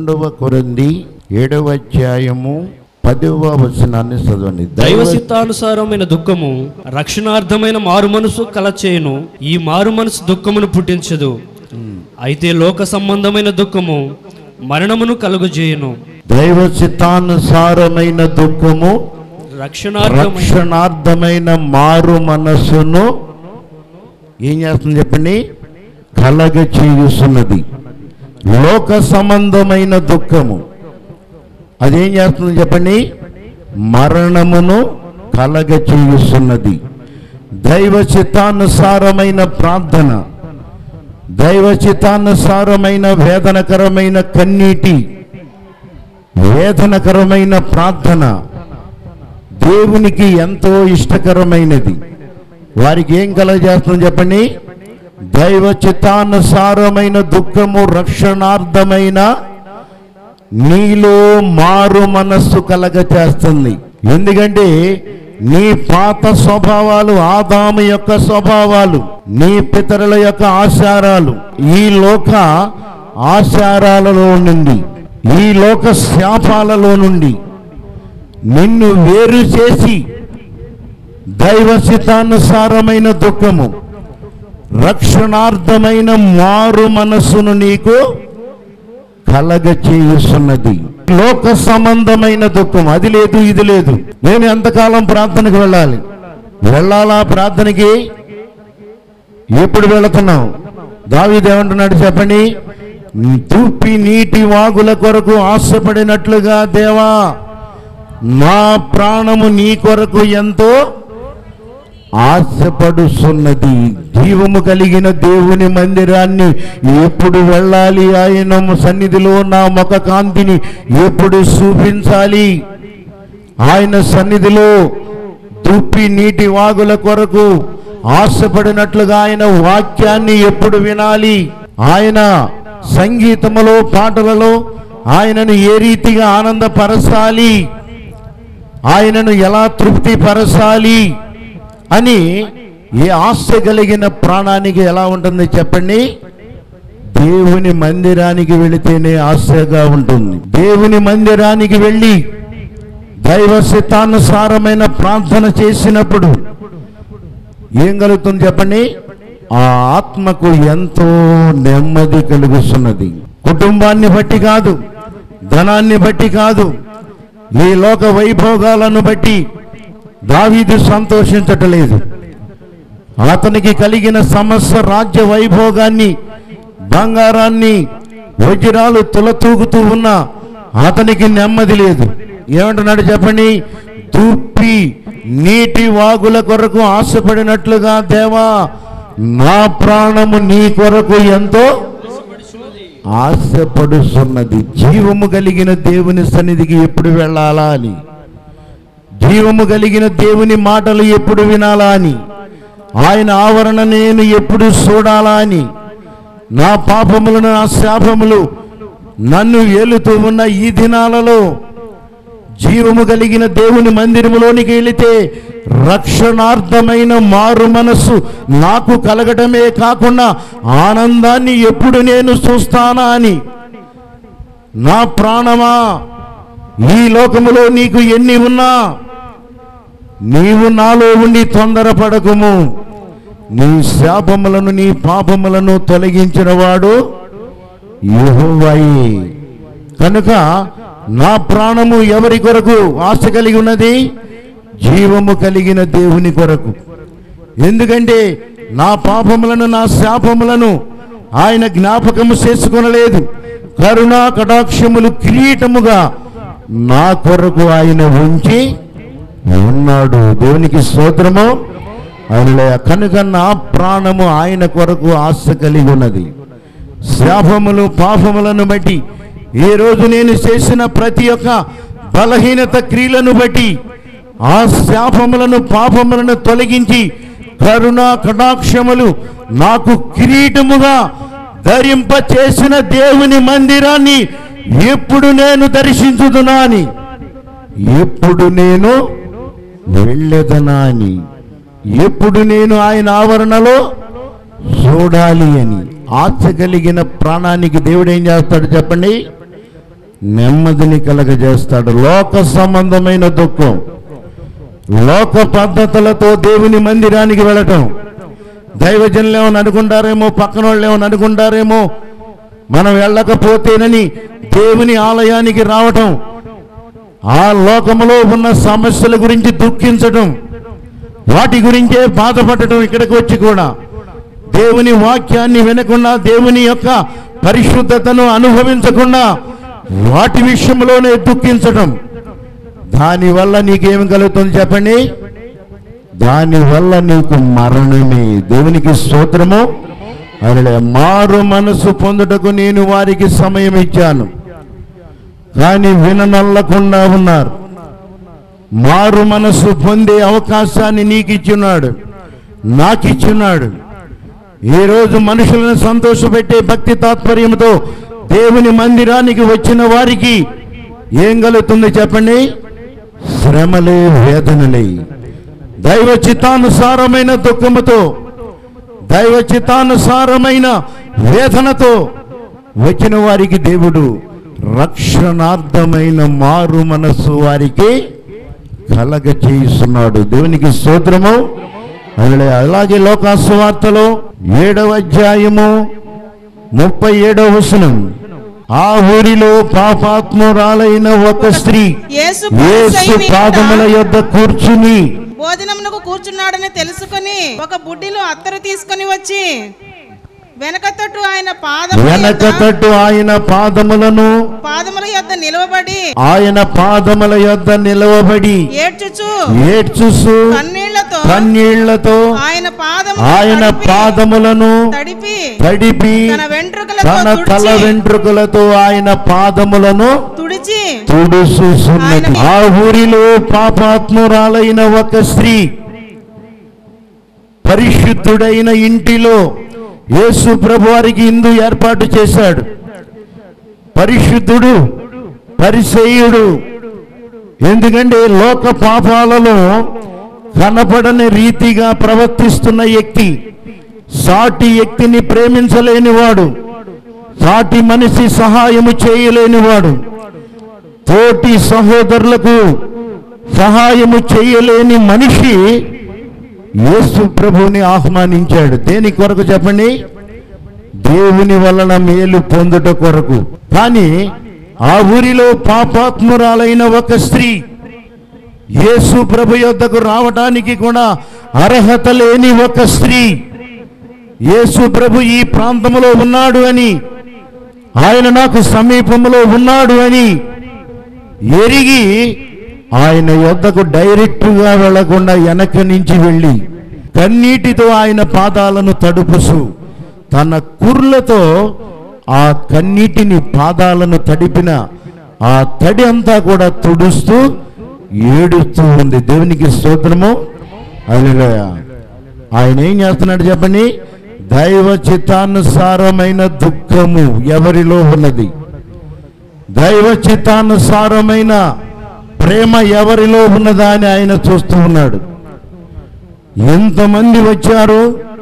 రెండవ కొరింది ఏడవ అధ్యాయము పదవ వచనాన్ని చదవండి దైవ చిత్తానుసారమైన దుఃఖము రక్షణార్థమైన మారు మనసు కలచేయును ఈ మారు మనసు దుఃఖమును పుట్టించదు అయితే లోక సంబంధమైన దుఃఖము మరణమును కలుగజేయును దైవ చిత్తానుసారమైన దుఃఖము రక్షణార్థమైన రక్షణార్థమైన మారు మనస్సును ఏం చేస్తుంది చెప్పండి కలగ చేయుస్తున్నది లోక సంబంధమైన దుఃఖము అదేం చేస్తుంది చెప్పండి మరణమును కలగ చేయుస్తున్నది దైవ చిత్తానుసారమైన ప్రార్థన దైవ చిత్తానుసారమైన వేదనకరమైన కన్నీటి వేదనకరమైన ప్రార్థన దేవునికి ఎంతో ఇష్టకరమైనది వారికి ఏం కలగజేస్తుంది చెప్పండి దైవ చిత్తానుసారమైన దుఃఖము రక్షణార్థమైన నీలో మారు మనస్సు కలగ చేస్తుంది ఎందుకంటే నీ పాత స్వభావాలు ఆదాము యొక్క స్వభావాలు నీ పితరుల యొక్క ఆచారాలు ఈ లోక ఆచారాలలో నుండి ఈ లోక శాపాలలో నుండి నిన్ను వేరు చేసి దైవ చిత్తానుసారమైన దుఃఖము రక్షణార్థమైన మారు మనస్సును నీకు కలగ చేయుస్తున్నది లోక సంబంధమైన దుఃఖం అది లేదు ఇది లేదు నేను ఎంతకాలం ప్రార్థనకు వెళ్ళాలి వెళ్ళాలా ప్రార్థనకి ఎప్పుడు వెళుతున్నాం దావీదేమంటున్నాడు చెప్పండి తూపి నీటి వాగుల కొరకు ఆశపడినట్లుగా దేవా నా ప్రాణము నీ కొరకు ఎంతో ఆశపడుతున్నది జీవము కలిగిన దేవుని మందిరాన్ని ఎప్పుడు వెళ్ళాలి ఆయన సన్నిధిలో నా ముఖ కాంతిని ఎప్పుడు చూపించాలి ఆయన సన్నిధిలో దుప్పి నీటి వాగుల కొరకు ఆశపడినట్లుగా ఆయన వాక్యాన్ని ఎప్పుడు వినాలి ఆయన సంగీతములో పాటలలో ఆయనను ఏ రీతిగా ఆనందపరచాలి ఆయనను ఎలా తృప్తిపరచాలి అని ఏ ఆశ కలిగిన ప్రాణానికి ఎలా ఉంటుంది చెప్పండి దేవుని మందిరానికి వెళితేనే ఆశగా ఉంటుంది దేవుని మందిరానికి వెళ్ళి దైవ సితానుసారమైన ప్రార్థన చేసినప్పుడు ఏం కలుగుతుంది చెప్పండి ఆ ఆత్మకు ఎంతో నెమ్మది కలుగుతున్నది కుటుంబాన్ని బట్టి కాదు ధనాన్ని బట్టి కాదు ఈ లోక వైభోగాలను బట్టి దావీదు సంతోషించటలేదు అతనికి కలిగిన సమస్త రాజ్య వైభోగాన్ని బంగారాన్ని వజ్రాలు తులతూగుతూ ఉన్న అతనికి నెమ్మది లేదు ఏమంటున్నాడు చెప్పండి తుప్పి నీటి వాగుల కొరకు ఆశపడినట్లుగా దేవా నా ప్రాణము నీ కొరకు ఎంతో ఆశపడుతున్నది జీవము కలిగిన దేవుని సన్నిధికి ఎప్పుడు వెళ్ళాలా అని జీవము కలిగిన దేవుని మాటలు ఎప్పుడు వినాలా అని ఆయన ఆవరణ నేను ఎప్పుడు చూడాలా అని నా పాపములను నా శాపములు నన్ను ఏలుతూ ఉన్న ఈ దినాలలో జీవము కలిగిన దేవుని మందిరములోనికి వెళితే రక్షణార్థమైన మారు మనస్సు నాకు కలగటమే కాకుండా ఆనందాన్ని ఎప్పుడు నేను చూస్తానా అని నా ప్రాణమా ఈ లోకములో నీకు ఎన్ని ఉన్నా నీవు నాలో ఉండి తొందరపడకుము నీ శాపములను నీ పాపములను తొలగించిన వాడు యెహోవాయే కనుక నా ప్రాణము ఎవరి కొరకు ఆశ కలిగి ఉన్నది జీవము కలిగిన దేవుని కొరకు ఎందుకంటే నా పాపములను నా శాపములను ఆయన జ్ఞాపకము చేసుకొనలేదు కరుణా కటాక్షములు కిరీటముగా నా కొరకు ఆయన ఉంచి ఉన్నాడు దేవునికి స్తోత్రము ఆయన కనుక నా ప్రాణము ఆయన కొరకు ఆశ కలిగి ఉన్నది శాపములు పాపములను బట్టి ఈ రోజు నేను చేసిన ప్రతి ఒక్క బలహీనత క్రియలను బట్టి ఆ శాపములను పాపములను తొలగించి కరుణా కటాక్షములు నాకు కిరీటముగా ధరింప చేసిన దేవుని మందిరాన్ని ఎప్పుడు నేను దర్శించుదునా అని ఎప్పుడు నేను వెళ్ళదనా అని ఎప్పుడు నేను ఆయన ఆవరణలో చూడాలి అని ఆశ కలిగిన ప్రాణానికి దేవుడు ఏం చేస్తాడు చెప్పండి నెమ్మదిని కలగజేస్తాడు లోక సంబంధమైన దుఃఖం లోక పద్ధతులతో దేవుని మందిరానికి వెళ్ళటం దైవజనులు ఏమని అనుకుంటారేమో పక్కన వాళ్ళు ఏమని అనుకుంటారేమో మనం వెళ్ళకపోతేనని దేవుని ఆలయానికి రావటం ఆ లోకములో ఉన్న సమస్యల గురించి దుఃఖించటం వాటి గురించే బాధపడటం ఇక్కడికి వచ్చి కూడా దేవుని వాక్యాన్ని వినకుండా దేవుని యొక్క పరిశుద్ధతను అనుభవించకుండా వాటి విషయంలోనే దుఃఖించటం దానివల్ల నీకేం కలుగుతుంది చెప్పండి దానివల్ల నీకు మరణమే దేవునికి స్తోత్రము అరే మారు మనసు పొందుటకు నేను వారికి సమయం ఇచ్చాను కానీ విననల్లకుండా ఉన్నారు మారు మనసు పొందే అవకాశాన్ని నీకు ఇచ్చున్నాడు నాకు ఇచ్చున్నాడు ఈరోజు మనుషులను సంతోషపెట్టే భక్తి తాత్పర్యంతో దేవుని మందిరానికి వచ్చిన వారికి ఏం కలుగుతుంది చెప్పండి శ్రమలే వేదనలే దైవ చిత్తానుసారమైన దుఃఖముతో దైవ చిత్తానుసారమైన వేదనతో వచ్చిన వారికి దేవుడు రక్షణార్థమైన మారు మనస్సు వారికి కలగ చేయిస్తున్నాడు దేవునికి స్తోత్రము అలాగే అలాగే లోకాసువార్తలో ఏడవ అధ్యాయము ముప్పై ఏడవ వచనం ఆ ఊరిలో పాపాత్మురాలైన ఒక స్త్రీ యేసు యేసు పాదముల యొద్ద కూర్చుని భోజనమునకు కూర్చున్నాడని తెలుసుకొని ఒక బుడ్డిలో అత్తరు తీసుకొని వచ్చి వెనక తట్టు ఆయన పాదముల వెనక యొద్ద- తట్టు ఆయన పాదములను పాదముల యొద్ద నిలవబడి ఆయన పాదముల యొద్ద నిలవబడి ఏడ్చుచు ఏడ్చుసు కన్నీళ్లతో కన్నీళ్లతో ఆయన పాదము ఆయన పాదములను తడిపి తడిపి తన వెంట్రుకలతో తన తల తుడిచి వెంట్రుకలతో ఆయన పాదములను తుడిచి తుడుసున్నది ఆ ఊరిలో పాపాత్మురాలైన ఒక స్త్రీ పరిశుద్ధుడైన ఇంటిలో యేసు ప్రభు వారికి ఇందు ఏర్పాటు చేశాడు పరిశుద్ధుడు పరిసేయుడు ఎందుకంటే లోక పాపాలలో కనపడని రీతిగా ప్రవర్తిస్తున్న వ్యక్తి సాటి వ్యక్తిని ప్రేమించలేనివాడు సాటి మనిషి సహాయము చేయలేనివాడు తోటి సహోదరులకు సహాయము చేయలేని మనిషి యేసు ప్రభువుని ఆహ్వానించాడు దేని కొరకు చెప్పండి దేవుని వలన మేలు పొందుట కొరకు కానీ ఆ ఊరిలో పాపాత్మురాలైన ఒక స్త్రీ యేసు ప్రభు యొద్దకు రావడానికి కూడా అర్హత లేని ఒక స్త్రీ యేసు ప్రభు ఈ ప్రాంతంలో ఉన్నాడు అని ఆయన నాకు సమీపంలో ఉన్నాడు అని ఎరిగి ఆయన యొద్దకు డైరెక్ట్గా వెళ్లకుండా వెనక నుంచి వెళ్ళి కన్నీటితో ఆయన పాదాలను తడుపుసు తన కుర్లతో ఆ కన్నీటిని పాదాలను తడిపిన ఆ తడి అంతా కూడా తుడుస్తూ ఏడుస్తూ ఉంది దేవునికి స్తోత్రము హల్లెలూయా ఆయన ఏం చేస్తున్నాడు చెప్పండి దైవ చిత్తానుసారమైన దుఃఖము ఎవరిలో ఉన్నది దైవ చిత్తానుసారమైన ప్రేమ ఎవరిలో ఉన్నదా అని ఆయన చూస్తూ ఉన్నాడు ఎంతమంది వచ్చారు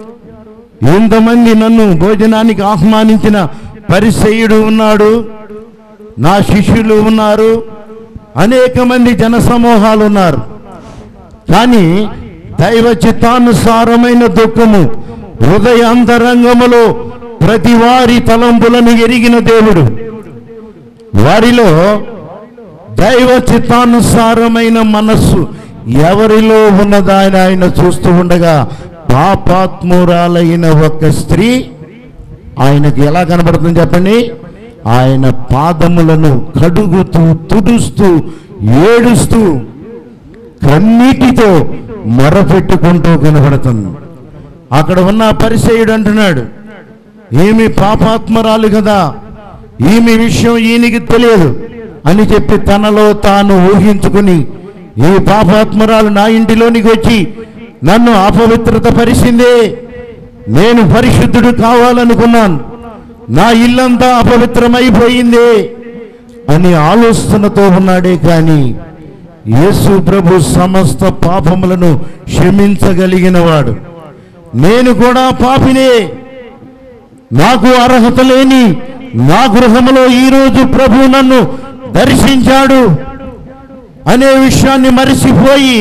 ఎంతమంది నన్ను భోజనానికి ఆహ్వానించిన పరిసయుడు ఉన్నాడు నా శిష్యులు ఉన్నారు అనేక మంది జనసమూహాలు ఉన్నారు కానీ దైవ చిత్తానుసారమైన దుఃఖము హృదయ అంతరంగములో ప్రతి వారి తలంపులను ఎరిగిన దేవుడు వారిలో దైవ చిత్తానుసారమైన మనస్సు ఎవరిలో ఉన్నదా అని ఆయన చూస్తూ ఉండగా పాపాత్మురాలైన ఒక స్త్రీ ఆయనకి ఎలా కనబడుతుంది చెప్పండి ఆయన పాదములను కడుగుతూ తుడుస్తూ ఏడుస్తూ కన్నీటితో మొరపెట్టుకుంటూ కనబడుతుంది అక్కడ ఉన్న పరిచయుడు అంటున్నాడు ఏమి పాపాత్మరాలు కదా ఈమె విషయం ఈయనకి తెలియదు అని చెప్పి తనలో తాను ఊహించుకుని ఈ పాపాత్మరాలు నా ఇంటిలోనికి వచ్చి నన్ను అపవిత్రత పరిచిందే నేను పరిశుద్ధుడు కావాలనుకున్నాను నా ఇల్లంతా అపవిత్రమైపోయిందే అని ఆలోచనతో ఉన్నాడే కానీ యేసు ప్రభు సమస్త పాపములను క్షమించగలిగిన వాడు నేను కూడా పాపినే నాకు అర్హత లేని నా గృహములో ఈరోజు ప్రభు నన్ను దర్శించాడు అనే విషయాన్ని మరిసిపోయి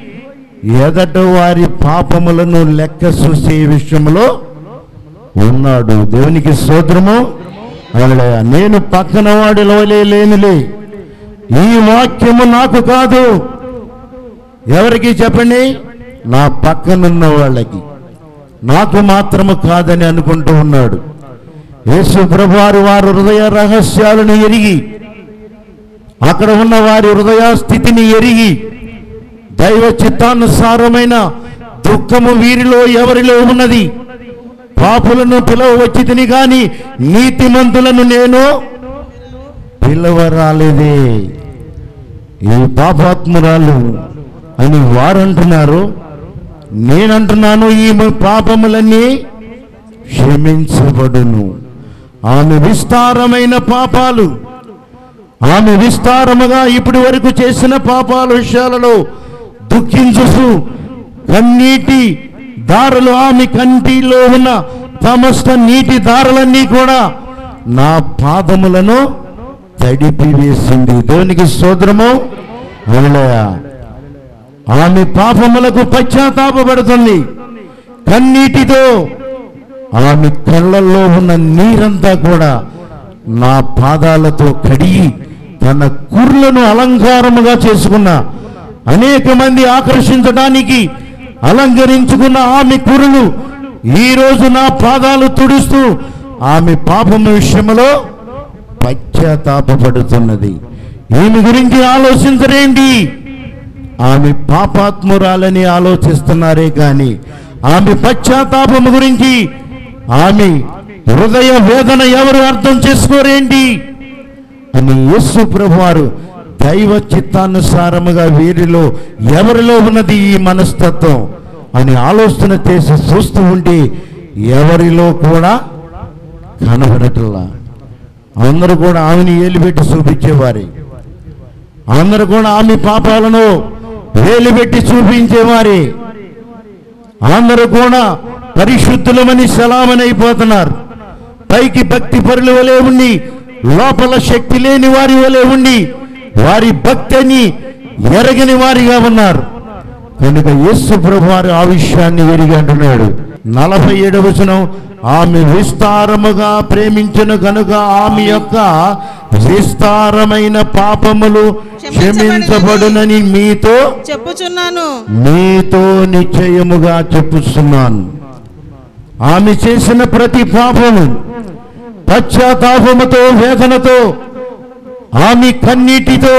ఎదట వారి పాపములను లెక్క చూసే విషయంలో ఉన్నాడు దేవునికి స్తోత్రము హల్లెలూయా. నేను పక్కన వాడిలో లేనులే ఈ వాక్యము నాకు కాదు ఎవరికి చెప్పండి నా పక్కనున్న వాళ్ళకి నాకు మాత్రము కాదని అనుకుంటూ ఉన్నాడు యేసు ప్రభువారు వారి హృదయ రహస్యాలను ఎరిగి అక్కడ ఉన్న వారి హృదయ స్థితిని ఎరిగి దైవ చిత్తానుసారమైన దుఃఖము వీరిలో ఎవరిలో ఉన్నది పాపులను పిలవచ్చి తిని గాని నీతిమంతులను నేను పిలవరాలేదే ఈ పాపాత్మురాలు అని వారంటున్నారు నేనంటున్నాను ఈ పాపములన్నీ క్షమించబడును ఆమె విస్తారమైన పాపాలు ఆమె విస్తారముగా ఇప్పటి వరకు చేసిన పాపాల విషయాలలో దుఃఖించుసు కన్నీటి దారులు ఆమె కంటిలో ఉన్న సమస్త నీటి దారులన్నీ కూడా నా పాదములను తడిపి వేసింది దేవునికి సోదరము హల్లెలూయా. ఆమె పాపములకు పశ్చాత్తాపడుతుంది కన్నీటితో ఆమె కళ్ళల్లో ఉన్న నీరంతా కూడా నా పాదాలతో కడిగి తన కుర్లను అలంకారముగా చేసుకున్న అనేక మంది ఆకర్షించడానికి అలంకరించుకున్న ఆమె కురులు ఈ రోజు నా పాదాలు తుడుస్తూ ఆమె పాపము విషయంలో పశ్చాత్తాపడుతున్నది ఈమె గురించి ఆలోచించరేంటి ఆమె పాపాత్మురాలని ఆలోచిస్తున్నారే కానీ ఆమె పశ్చాత్తాపము గురించి ఆమె హృదయ వేదన ఎవరు అర్థం చేసుకోరేంటి అని యేసు ప్రభువారు దైవ చిత్తానుసారముగా వీరిలో ఎవరిలో ఉన్నది ఈ మనస్తత్వం అని ఆలోచన చేసి చూస్తూ ఉంటే ఎవరిలో కూడా కనబడటల్లా అందరూ కూడా ఆమెని ఏలిపెట్టి చూపించేవారే అందరూ కూడా ఆమె పాపాలను వేలిపెట్టి చూపించేవారే అందరూ కూడా పరిశుద్ధులమని సలామని అయిపోతున్నారు పైకి భక్తి పరుల వలె ఉండి లోపల శక్తి లేని వారి వలె ఉండి వారి భక్తిని ఎరగని వారిగా ఉన్నారు కనుక యేసు ప్రభు వారు ఆ విషయాన్ని ఎరిగి అంటున్నాడు నలభై ఏడవ వచనం ఆమె విస్తారముగా ప్రేమించను కనుక ఆమె యొక్క విస్తారమైన పాపములు క్షమించబడునని మీతో చెప్పుచున్నాను మీతో నిశ్చయముగా చెప్పుస్తున్నాను ఆమె చేసిన ప్రతి పాపము పశ్చాత్తాపముతో వేదనతో ఆమె కన్నీటితో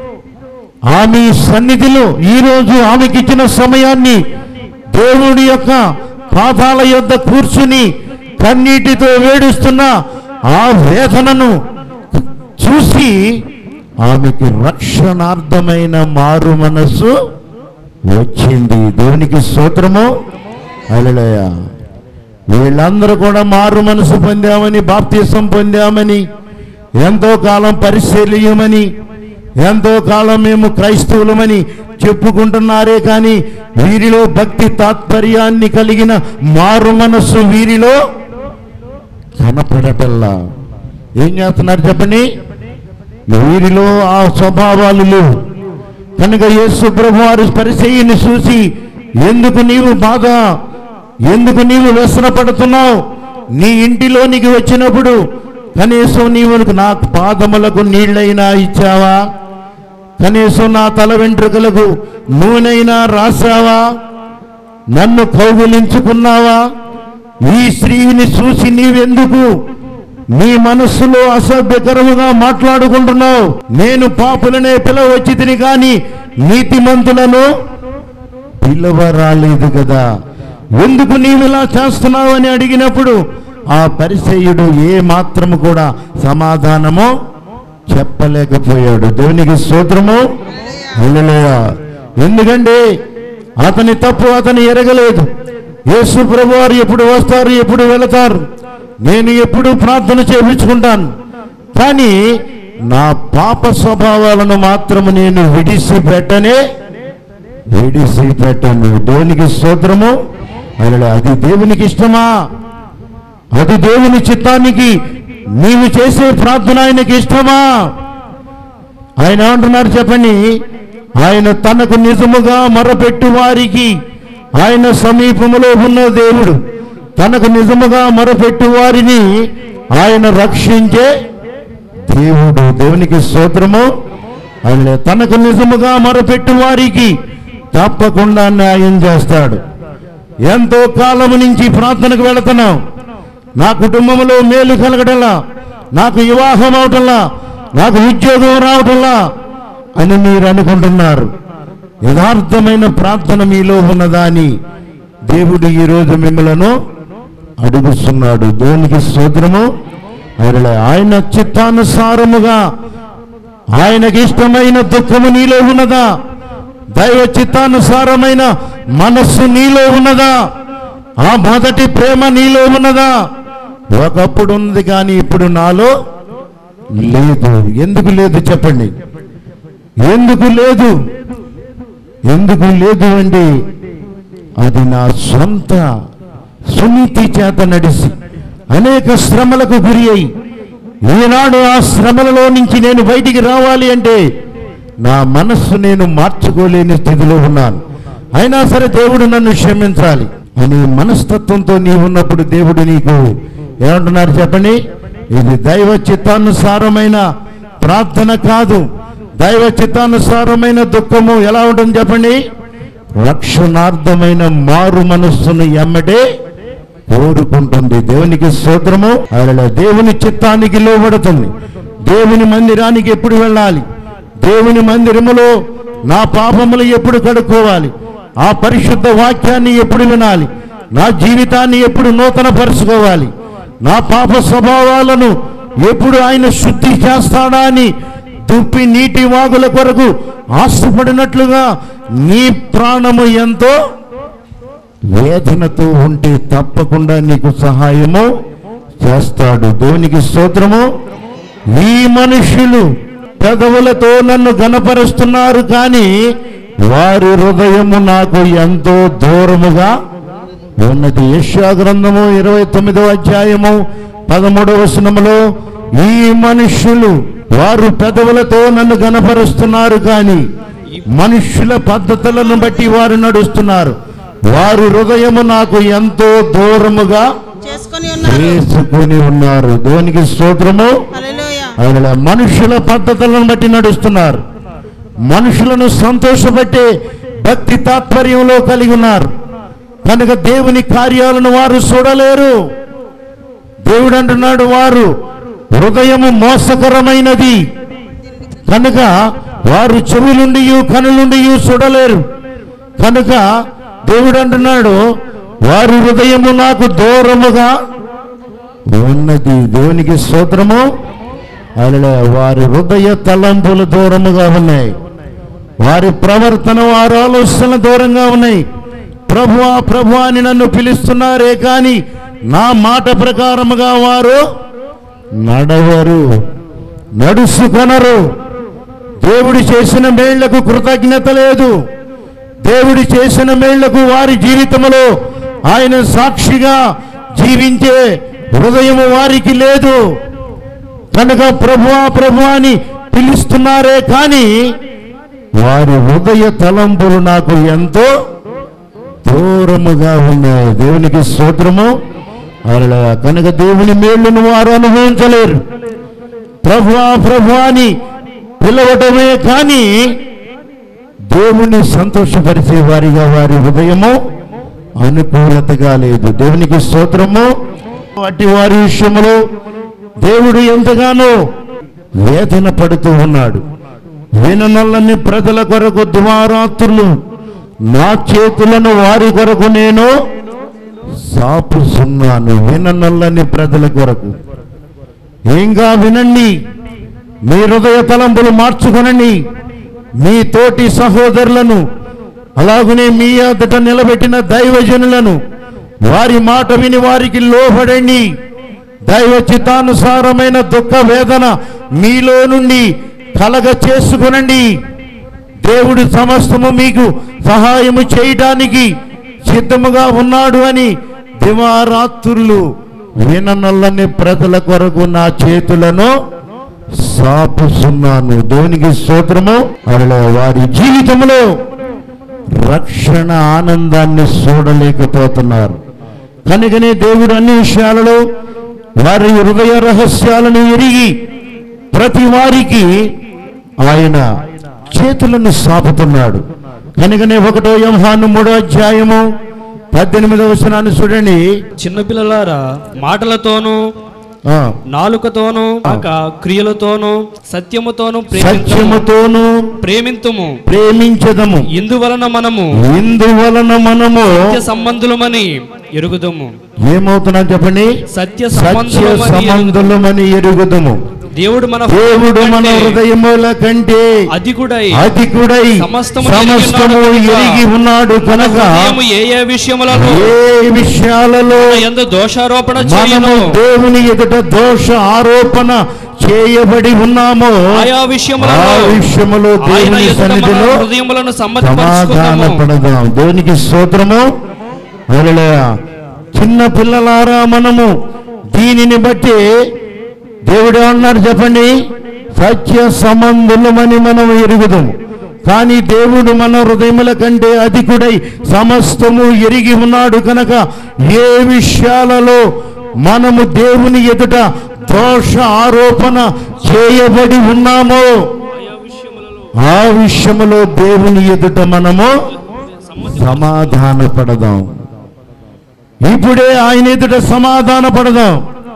ఆమె సన్నిధిలో ఈరోజు ఆమెకిచ్చిన సమయాన్ని దేవుడి యొక్క పాదాల యొద్ద కూర్చుని కన్నీటితో వేడుస్తున్న ఆ వేదనను చూసి ఆమెకి రక్షణార్థమైన మారు మనస్సు వచ్చింది దేవునికి స్తోత్రము హల్లెలూయా వీళ్ళందరూ కూడా మారు మనసు పొందామని బాప్తీసం పొందామని ఎంతో కాలం పరిశీలియమని ఎంతో కాలం మేము క్రైస్తవులమని చెప్పుకుంటున్నారే కానీ వీరిలో భక్తి తాత్పర్యాన్ని కలిగిన మారు మనస్సు వీరిలో కనపడటల్లా ఏం చేస్తున్నారు చెప్పండి వీరిలో ఆ స్వభావాలు లేవు కనుక యేసు ప్రభు వారు పరిచయని చూసి ఎందుకు నీవు బాధ ఎందుకు నీవు వ్యసన పడుతున్నావు నీ ఇంటిలోనికి వచ్చినప్పుడు కనీసం నీవు నా పాదములకు నీళ్ళైనా ఇచ్చావా కనీసం నా తల వెంట్రుకలకు నూనెైనా రాసావా నన్ను కౌగులించుకున్నావా ఈ స్త్రీని చూసి నీవెందుకు నీ మనస్సులో అసభ్యకరముగా మాట్లాడుకుంటున్నావు నేను పాపులనే పిలవచ్చి తిని కానీ నీతిమంతులను పిలవరాలేదు కదా ఎందుకు నీవు ఇలా చేస్తున్నావు అని అడిగినప్పుడు ఆ పరిసయుడు ఏ మాత్రము కూడా సమాధానము చెప్పలేకపోయాడు దేవునికి స్తోత్రము హల్లెలూయా. ఎందుకంటే అతని తప్పు అతను ఎరగలేదు యేసు ప్రభు వారు ఎప్పుడు వస్తారు ఎప్పుడు వెళతారు నేను ఎప్పుడు ప్రార్థన చేయించుకుంటాను కానీ నా పాప స్వభావాలను మాత్రము నేను విడిసిపెట్టనే విడిసిపెట్టను దేవునికి స్తోత్రము హల్లెలూయా. అది దేవునికి ఇష్టమా అది దేవుని చిత్తానికి నీవు చేసే ప్రార్థన ఆయనకి ఇష్టమా ఆయన ఏమంటున్నారు చెప్పండి ఆయన తనకు నిజముగా మొరపెట్టు వారికి ఆయన సమీపములో ఉన్న దేవుడు తనకు నిజముగా మొరపెట్టు వారిని ఆయన రక్షించే దేవుడు దేవునికి స్తోత్రము ఆయన తనకు నిజముగా మొరపెట్టు వారికి తప్పకుండా న్యాయం చేస్తాడు ఎంతో కాలము నుంచి ప్రార్థనకు వెళుతున్నాం నా కుటుంబంలో మేలు కలగటంలా నాకు వివాహం అవటంలా నాకు ఉద్యోగం రావటంలా అని మీరు అనుకుంటున్నారు యథార్థమైన ప్రార్థన మీలో ఉన్నదా అని దేవుడు ఈరోజు మిమ్మలను అడుగుతున్నాడు దేవునికి స్తోత్రము ఆయన ఆయన చిత్తానుసారముగా ఆయనకి ఇష్టమైన దుఃఖము నీలో ఉన్నదా దైవ చిత్తానుసారమైన మనస్సు నీలో ఉన్నదా ఆ మొదటి ప్రేమ నీలో ఉన్నదా ఒకప్పుడు ఉంది కానీ ఇప్పుడు నాలో లేదు ఎందుకు లేదు చెప్పండి ఎందుకు లేదు ఎందుకు లేదు అండి అది నా సొంత సునీతి చేత నడిసి అనేక శ్రమలకు గురి అయి ఈనాడు ఆ శ్రమలలో నుంచి నేను బయటికి రావాలి అంటే నా మనస్సు నేను మార్చుకోలేని స్థితిలో ఉన్నాను అయినా సరే దేవుడు నన్ను క్షమించాలి అనే మనస్తత్వంతో నీవు ఉన్నప్పుడు దేవుడు నీకు ఏమంటున్నారు చెప్పండి ఇది దైవ చిత్తానుసారమైన ప్రార్థన కాదు దైవ చిత్తానుసారమైన దుఃఖము ఎలా ఉంటుంది చెప్పండి రక్షణార్థమైన మారు మనస్సును ఎమ్మటే కోరుకుంటుంది దేవునికి స్తోత్రము ఆయన దేవుని చిత్తానికి లోబడుతుంది దేవుని మందిరానికి ఎప్పుడు వెళ్ళాలి దేవుని మందిరములో నా పాపములు ఎప్పుడు కడుక్కోవాలి ఆ పరిశుద్ధ వాక్యాన్ని ఎప్పుడు వినాలి నా జీవితాన్ని ఎప్పుడు నూతన పరుచుకోవాలి నా పాప స్వభావాలను ఎప్పుడు ఆయన శుద్ధి చేస్తాడా అని దుప్పి నీటి వాగుల కొరకు ఆశపడినట్లుగా నీ ప్రాణము ఎంతో వేదనతో ఉంటే తప్పకుండా నీకు సహాయము చేస్తాడు దేవునికి స్తోత్రము ఈ మనుషులు పెదవులతో నన్ను గనపరుస్తున్నారు కానీ వారి హృదయము నాకు ఎంతో దూరముగా ఉన్నది యెషయా గ్రంథము ఇరవై తొమ్మిదవ అధ్యాయము పదమూడవ వచనములో ఈ మనుష్యులు వారు పెదవులతో నన్ను గనపరుస్తున్నారు కానీ మనుష్యుల పద్ధతులను బట్టి వారు నడుస్తున్నారు వారు హృదయము నాకు ఎంతో దూరముగా చేసుకొని ఉన్నారు చేసుకుని ఉన్నారు దేవునికి స్తోత్రము హల్లెలూయా ఆయన మనుషుల పద్ధతులను బట్టి నడుస్తున్నారు మనుషులను సంతోషపెట్టే భక్తి తాత్పర్యంలో కలిగి ఉన్నారు కనుక దేవుని కార్యాలను వారు చూడలేరు దేవుడు అంటున్నాడు వారు హృదయము మోసకరమైనది కనుక వారు చెవులుండి కనులుండి చూడలేరు కనుక దేవుడు అంటున్నాడు వారి హృదయము నాకు దూరముగా ఉన్నది దేవునికి స్తోత్రము ఆయన వారి హృదయ తలంపులు దూరముగా ఉన్నాయి వారి ప్రవర్తన వారి ఆలోచనలు దూరంగా ఉన్నాయి ప్రభువా ప్రభు అని నన్ను పిలుస్తున్నారే కానీ నా మాట ప్రకారముగా వారు నడవరు నడుచుకొనరు దేవుడు చేసిన మేళ్లకు కృతజ్ఞత లేదు దేవుడు చేసిన మేళ్లకు వారి జీవితంలో ఆయన సాక్షిగా జీవించే హృదయము వారికి లేదు కనుక ప్రభువా ప్రభు అని పిలుస్తున్నారే కానీ వారి హృదయ తలంపులు నాకు ఎంతో దూరముగా ఉన్నాయి దేవునికి స్తోత్రము అలా కనుక దేవుని మేళ్లను వారు అనుభవించలేరు ప్రభువా ప్రభు అని పిలవటమే కానీ దేవుని సంతోషపరిచే వారిగా వారి హృదయము అనుకూలతగా లేదు దేవునికి స్తోత్రము అట్టి వారి విషయంలో దేవుడు ఎంతగానో వేదన పడుతూ ఉన్నాడు విననల్లని ప్రజల కొరకు ద్వారాత్రులు నా చేతులను వారి కొరకు నేను సాపుతున్నాను విననల్లని ప్రజల కొరకు ఇంకా వినండి మీ హృదయ తలంపులు మార్చుకొనండి మీ తోటి సహోదరులను అలాగనే మీ ఎదుట నిలబెట్టిన దైవజనులను వారి మాట విని వారికి లోబడండి దైవ చిత్తానుసారమైన దుఃఖ వేదన మీలో నుండి కలగ చేసుకునండి దేవుడు సమస్తము మీకు సహాయము చేయటానికి సిద్ధముగా ఉన్నాడు అని దివారాత్రులు విననల్లని ప్రజల కొరకు నా చేతులను సాపుతున్నాను దేవునికి స్తోత్రము అలా వారి జీవితంలో రక్షణ ఆనందాన్ని చూడలేకపోతున్నారు కనుకనే దేవుడు అన్ని విషయాలలో వారి హృదయ రహస్యాలను ఎరిగి ప్రతి వారికి ఆయన చేతులను సాపుతున్నాడు కనుకనే ఒకటో యంహాను మూడో అధ్యాయము పద్దెనిమిదవ వచనాన్ని చూడండి చిన్నపిల్లలారా మాటలతోనూ ఆ, నాలుకతోనూ కాక క్రియలతోనూ సత్యముతోనూ ప్రేమింతుము సత్యముతోను ప్రేమింతుము ప్రేమించదము ఇందువలన మనము ఇందువలన మనము సత్య సంబంధులమని ఎరుగుదము ఏమవుతున్నాం చెప్పండి సత్య సత్య సంబంధులమని ఎరుగుదుము. సంబంధులమని ఎరుగుదము దేవుడు మన దేవుడు మన కంటే హృదయముల కంటే అధికుడై అధికుడై సమస్తము సమస్తము ఎరిగి ఉన్నాడు ఎరిగి ఉన్నాడు కనుక హృదయము ఏ ఏ విషయములలో ఏ విషయాలలో ఎందు దోషారోపణ మనము చేయను దేవుని ఎదుట దోష ఆరోపణ చేయబడి ఉన్నామో ఆయా ఆ విషయములలో విషయములో ఆయన దేవుని ఎదుట మన సన్నిధిలో హృదయములను సమాధాన సమ్మతిపరుచుకుందాము పడదాం దేవునికి స్తోత్రము హల్లెలూయా. చిన్న పిల్లలారా మనము దీనిని బట్టి దేవుడు అన్నాడు చెప్పండి సత్య సంబంధులమని మనం ఎరుగుదాము కానీ దేవుడు మన హృదయముల కంటే అధికుడై సమస్తము ఎరిగి ఉన్నాడు కనుక ఏ విషయాలలో మనము దేవుని ఎదుట దోష ఆరోపణ చేయబడి ఉన్నామో ఆ విషయములో దేవుని ఎదుట మనము సమాధాన పడదాం ఇప్పుడే ఆయన ఎదుట సమాధాన పడదాం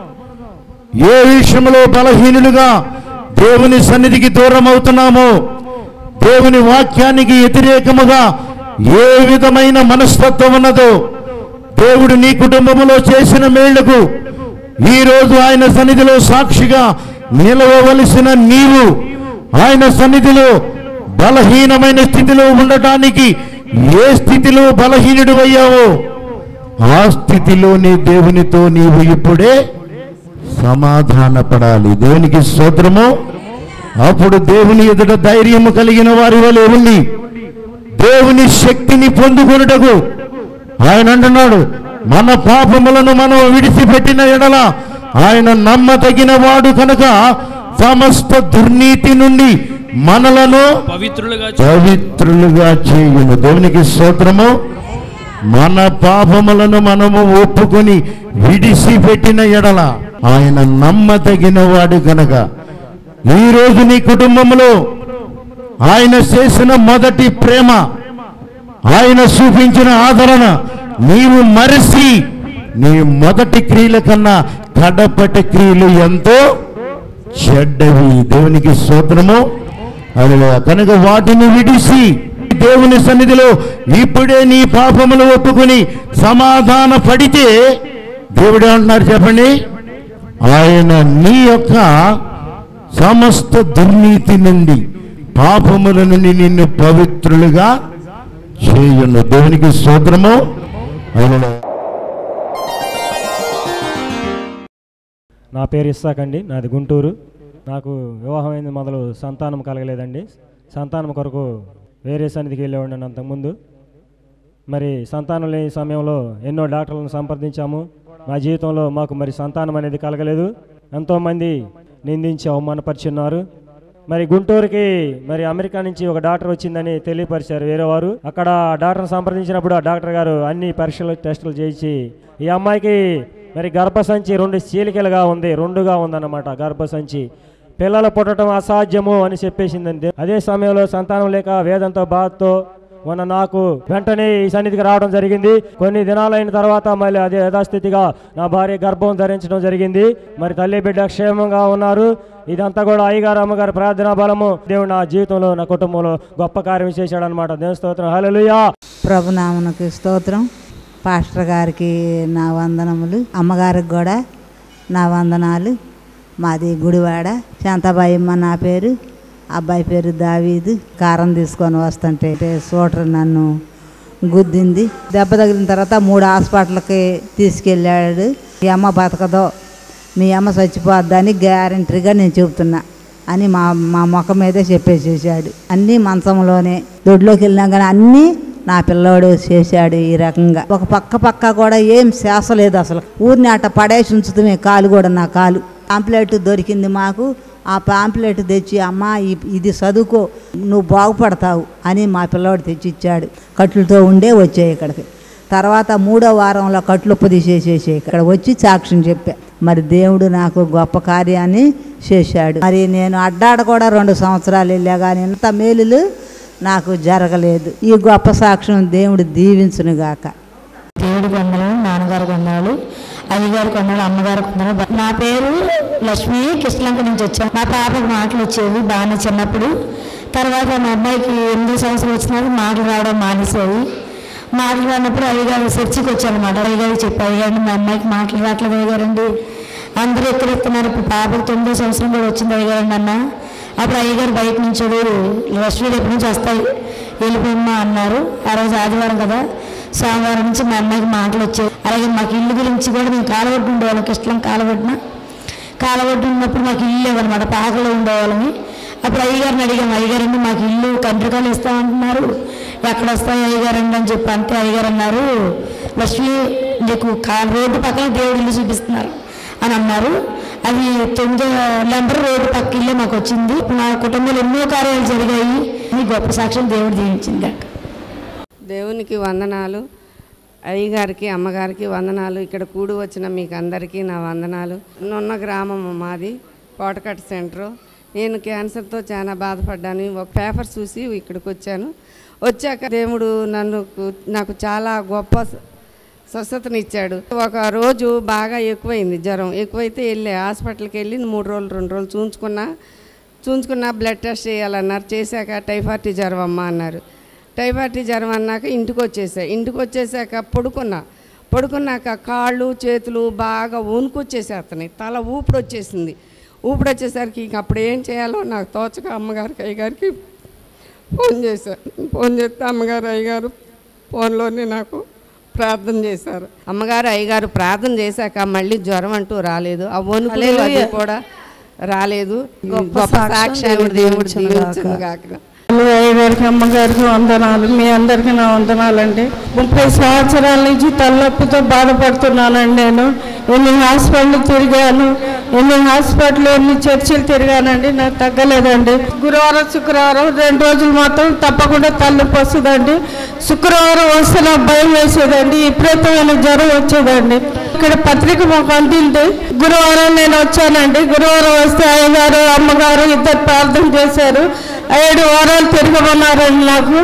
ఏ విషయంలో బలహీనులుగా దేవుని సన్నిధికి దూరం అవుతున్నామో దేవుని వాక్యానికి వ్యతిరేకముగా ఏ విధమైన మనస్తత్వం ఉన్నదో దేవుడు నీ కుటుంబములో చేసిన మేళ్లకు ఈ రోజు ఆయన సన్నిధిలో సాక్షిగా నిలవవలసిన నీవు ఆయన సన్నిధిలో బలహీనమైన స్థితిలో ఉండటానికి ఏ స్థితిలో బలహీనుడు అయ్యావో ఆ స్థితిలోనే దేవునితో నీవు ఇప్పుడే సమాధాన పడాలి దేవునికి స్తోత్రము అప్పుడు దేవుని ఎదుట ధైర్యము కలిగిన వారి వలె ఉండి దేవుని శక్తిని పొందుకొనుటకు ఆయన అంటున్నాడు మన పాపములను మనం విడిచిపెట్టిన ఎడల ఆయన నమ్మదగిన వాడు కనుక సమస్త దుర్నీతి నుండి మనలను పవిత్రులుగా పవిత్రులుగా చేయును దేవునికి స్తోత్రము మన పాపములను మనము ఒప్పుకొని విడిసిపెట్టిన ఎడల ఆయన నమ్మదగిన వాడు కనుక ఈరోజు నీ కుటుంబంలో ఆయన చేసిన మొదటి ప్రేమ ఆయన చూపించిన ఆదరణ నీవు మరసి నీ మొదటి క్రియల కన్నా కడపటి క్రియలు ఎంతో చెడ్డవి దేవునికి స్తోత్రము అది కనుక వాటిని విడిసి దేవుని సన్నిధిలో ఇప్పుడే నీ పాపములు ఒప్పుకొని సమాధాన పడితే దేవుడు అంటున్నారు చెప్పండి ఆయన నీ యొక్క సమస్త దుర్నీతి నుండి పాపముల నుండి నిన్ను పవిత్రులుగా చేయును దేవునికి స్తోత్రము ఆయన నా పేరు ఇస్సాక్ అండి నాది గుంటూరు నాకు వివాహమైంది మొదలు సంతానం కలగలేదండి సంతానం కొరకు వేరే సన్నిధికి వెళ్ళేవాడిని అంతకుముందు మరి సంతానం లేని సమయంలో ఎన్నో డాక్టర్లను సంప్రదించాము మా జీవితంలో మాకు మరి సంతానం అనేది కలగలేదు ఎంతోమంది నిందించి అవమానపరిచున్నారు మరి గుంటూరుకి మరి అమెరికా నుంచి ఒక డాక్టర్ వచ్చిందని తెలియపరిచారు వేరే వారు అక్కడ ఆ డాక్టర్ని సంప్రదించినప్పుడు ఆ డాక్టర్ గారు అన్ని పరీక్షలు టెస్టులు చేయించి ఈ అమ్మాయికి మరి గర్భసంచి రెండు చీలికలుగా ఉంది రెండుగా ఉందన్నమాట గర్భసంచి పిల్లలు పుట్టడం అసాధ్యము అని చెప్పేసిందండి అదే సమయంలో సంతానం లేక వేదంతో బాధతో మొన్న నాకు వెంటనే ఈ సన్నిధికి రావడం జరిగింది కొన్ని దినాలైన తర్వాత మళ్ళీ అదే యథాస్థితిగా నా భార్య గర్భం ధరించడం జరిగింది మరి తల్లి బిడ్డ క్షేమంగా ఉన్నారు ఇదంతా కూడా అయ్యగారు అమ్మగారు ప్రార్థనా బలము దేవుడు నా జీవితంలో నా కుటుంబంలో గొప్ప కార్యం చేశాడు అనమాట దేవుని స్తోత్రం హల్లెలూయా ప్రభునామనకు స్తోత్రం పాస్టర్ గారికి నా వందనములు అమ్మగారికి కూడా నా వందనాలు మాది గుడివాడ శాంతాబాయమ్మ నా పేరు అబ్బాయి పేరు దావీదు కారం తీసుకొని వస్తుంటే సూటర్ నన్ను గుద్దింది దెబ్బ తగిలిన తర్వాత మూడు హాస్పిటల్కి తీసుకెళ్ళాడు ఈ అమ్మ బతకదో మీ అమ్మ చచ్చిపోద్దని గ్యారంటీగా నేను చెబుతున్నా అని మా మా ముఖం మీదే చెప్పేసేసాడు అన్నీ మంచంలోనే దొడ్లోకి వెళ్ళినా కానీ అన్నీ నా పిల్లోడు చేశాడు ఈ రకంగా ఒక పక్క పక్క కూడా ఏం శాస లేదు అసలు ఊరిని అట్ట పడేసి ఉంచుతామే కాలు కూడా నా కాలు కంప్లైంట్ దొరికింది మాకు ఆ పాంప్లెట్ తెచ్చి అమ్మ ఇ- ఇది చదువుకో నువ్వు బాగుపడతావు అని మా పిల్లవాడు తెచ్చి ఇచ్చాడు కట్లతో ఉండే వచ్చాయి ఇక్కడికి తర్వాత మూడో వారంలో కట్లుప్పు తీసేసేసి ఇక్కడ వచ్చి సాక్ష్యం చెప్పా మరి దేవుడు నాకు గొప్ప కార్యాన్ని చేశాడు మరి నేను అడ్డాడ కూడా రెండు సంవత్సరాలు వెళ్ళా కానీ ఇంత మేలులు నాకు జరగలేదు ఈ గొప్ప సాక్ష్యం దేవుడు దీవించును గాక దేవుడి కొందనాలు నాన్నగారు కొందనాలు అయ్యగారు కొందనాలు అమ్మగారు కొందనాలు నా పేరు లక్ష్మి కృష్ణలంక నుంచి వచ్చాను మా పాపకు మాటలు వచ్చేవి బాగానే చిన్నప్పుడు తర్వాత మా అబ్బాయికి ఎనిమిది సంవత్సరాలు వచ్చినాక మాటలు రావడం మానేసాయి మాటలు రానప్పుడు అయ్యగారు చర్చికి వచ్చాను అనమాట అయ్యగారు చెప్పి అయ్యగారు మా అమ్మాయికి మాటలు రావట్లేదు అయ్యగారండి అందరూ ఎక్కడ ఇస్తున్నారు ఇప్పుడు పాపకు తొమ్మిదో సంవత్సరం కూడా వచ్చింది అయ్యగారండి అన్న అప్పుడు అయ్యగారు బయట నుంచి లక్ష్మి రేపు నుంచి వస్తాయి వెళ్ళిపోమ్మా అన్నారు ఆ రోజు ఆదివారం కదా సోమవారం నుంచి మా అమ్మాయికి మాటలు వచ్చాయి అలాగే మాకు ఇల్లు గురించి కూడా మేము కాలవడ్డు ఉండేవాళ్ళం కృష్ణం కాలవడ్డున కాలవడ్డు ఉన్నప్పుడు మాకు ఇల్లు లేవన్నమాట పాకలో ఉండేవాళ్ళమి అప్పుడు అయ్యగారిని అడిగాం అయ్యగారండి మాకు ఇల్లు కంట్రికాలు ఇస్తామంటున్నారు ఎక్కడ వస్తాయి అయ్యగారండి అని చెప్పి అంతే అయ్యగారు అన్నారు లక్ష్మి నీకు కా రోడ్డు పక్కన దేవుడు ఇల్లు చూపిస్తున్నారు అని అన్నారు అది తొమ్మిదో నెంబర్ రోడ్డు పక్క ఇల్లే మాకు వచ్చింది నా కుటుంబంలో ఎన్నో కార్యాలు జరిగాయి ఈ గొప్ప సాక్ష్యం దేవుడు దీవించింది అక్క దేవునికి వందనాలు అయ్యగారికి అమ్మగారికి వందనాలు ఇక్కడ కూడి వచ్చిన మీకు అందరికీ నా వందనాలు నున్న గ్రామం మాది కోటకట్ సెంటర్ నేను క్యాన్సర్తో చాలా బాధపడ్డాను ఒక పేపర్ చూసి ఇక్కడికి వచ్చాను వచ్చాక దేవుడు నన్ను కు- నాకు చాలా గొప్ప స- స్వస్థతనిచ్చాడు ఒక రోజు బాగా ఎక్కువైంది జ్వరం ఎక్కువైతే వెళ్ళి హాస్పిటల్కి వెళ్ళి మూడు రోజులు రెండు రోజులు చూంచుకున్నా చూంచుకున్నా బ్లడ్ టెస్ట్ చేయాలన్నారు చేశాక టైఫాయిడ్ జ్వరం అమ్మ అన్నారు టైఫాయిడ్ జ్వరం అన్నాక ఇంటికి వచ్చేసా ఇంటికి వచ్చేసాక పడుకున్నా పడుకున్నాక కాళ్ళు చేతులు బాగా వణుకొచ్చేసేస్తున్నాయి తల ఊపిరి వచ్చేసింది ఊపిరి వచ్చేసరికి ఇంక అప్పుడు ఏం చేయాలో నాకు తోచక అమ్మగారికి అయ్యగారికి ఫోన్ చేశాను ఫోన్ చేస్తే అమ్మగారు అయ్యగారు ఫోన్లోనే నాకు ప్రార్థన చేశారు అమ్మగారు అయ్యగారు ప్రార్థన చేశాక మళ్ళీ జ్వరం అంటూ రాలేదు ఆ వణుకులు అది కూడా రాలేదు గొప్ప సాక్ష్యాన్ని దేవుడు దీవించును గాక అయ్యగారికి అమ్మగారికి వందనాలు మీ అందరికీ నా వందనాలండి ముప్పై సంవత్సరాల నుంచి తలనొప్పితో బాధపడుతున్నానండి నేను ఎన్ని హాస్పిటల్ తిరిగాను ఎన్ని హాస్పిటల్ ఎన్ని చర్చిలు తిరిగానండి నాకు తగ్గలేదండి గురువారం శుక్రవారం రెండు రోజులు మాత్రం తప్పకుండా తలనొప్పి వస్తుందండి శుక్రవారం వస్తే నాకు భయం వేసేదండి విపరీతమైన జ్వరం వచ్చేదండి ఇక్కడ పత్రిక మాకు అందింది గురువారం నేను వచ్చానండి గురువారం వస్తే అయ్యగారు అమ్మగారు ఇద్దరు ప్రార్థన చేశారు ఏడు వారాలు తిరగమన్నారండి నాకు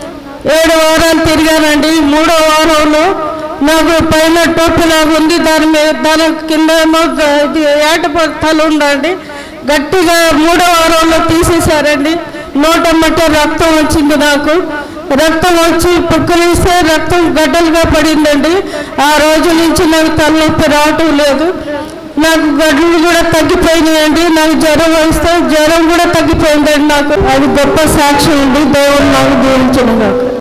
ఏడు వారాలు తిరిగానండి మూడో వారంలో నాకు పైన టోపీ నాకు ఉంది దాని మీద దాని కింద ఏమో గ- ఇది ఏటపడతలు ఉండండి గట్టిగా మూడో వారంలో తీసేశారండి నోటమ్మటే రక్తం వచ్చింది నాకు రక్తం వచ్చి పుక్కలిస్తే రక్తం గడ్డలుగా పడిందండి ఆ రోజు నుంచి నాకు తలనొప్పి రావటం లేదు నాకు గడ్డలు కూడా తగ్గిపోయినాయండి నాకు జ్వరం వస్తే జ్వరం కూడా తగ్గిపోయిందండి నాకు అది గొప్ప సాక్ష్యం అండి దేవుడు నాకు దీవించను నాకు